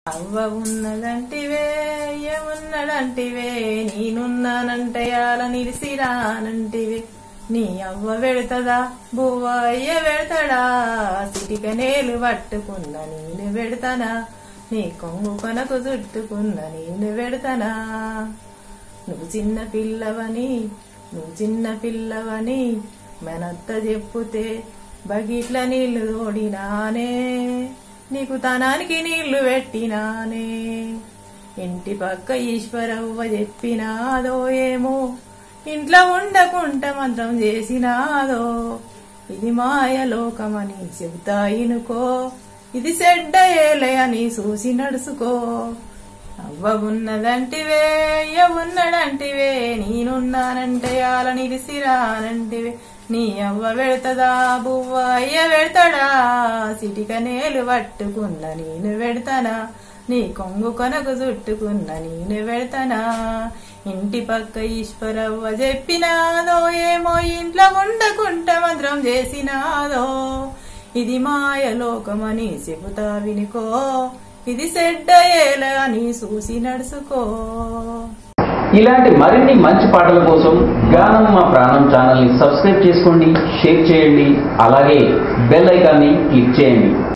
అవ్వ ఉన్నదంటివే ఏమున్నదంటివే నేనున్నానంటే అల నిలిసిరానంటివే నీ అవ్వ వెడతదా బువ్వ అయ్య వెడతాడా సిటిక నేలు పట్టుకున్న నేను వెడతానా నీ కొంగు కొనకు చుట్టుకున్న నేను వెడతానా నువ్వు చిన్న పిల్లవని నువ్వు చిన్న పిల్లవని మెనత్త చెప్పుతే బగిట్ల నీళ్లు తోడినానే నీకు తనానికి నీళ్లు పెట్టినానే ఇంటి పక్క ఈశ్వరవ్వ చెప్పినాదో ఏమో ఇంట్లో ఉండకుంట మంత్రం చేసినాదో ఇది మాయలోకమని చెబుతా ఇనుకో ఇది చెడ్డ ఏలే అని చూసి నడుచుకో అవ్వ ఉన్నదంటివే అయ్య ఉన్నడంటివే నేనున్నానంటే ఆల నిలిసిరానంటివే నీ అవ్వ వెడతదా బువ్వ అయ్య వెడతాడా సిటిక నేలు పట్టుకున్న నేను వెడతానా నీ కొంగు కొనకు చుట్టుకున్న నేను వెడతానా ఇంటి పక్క ఈశ్వరవ్వ చెప్పినాదో ఏమో ఇంట్లో ఉండకుంట మంత్రం చేసినాదో ఇది మాయలోకమని చెబుతా వినుకో ఇది చెడ్డ ఏల అని చూసి నడుచుకో ఇలాంటి మరిన్ని మంచి పాటల కోసం గానం మా ప్రాణం ఛానల్ని సబ్స్క్రైబ్ చేసుకోండి షేర్ చేయండి అలాగే బెల్ ఐకాన్ని క్లిక్ చేయండి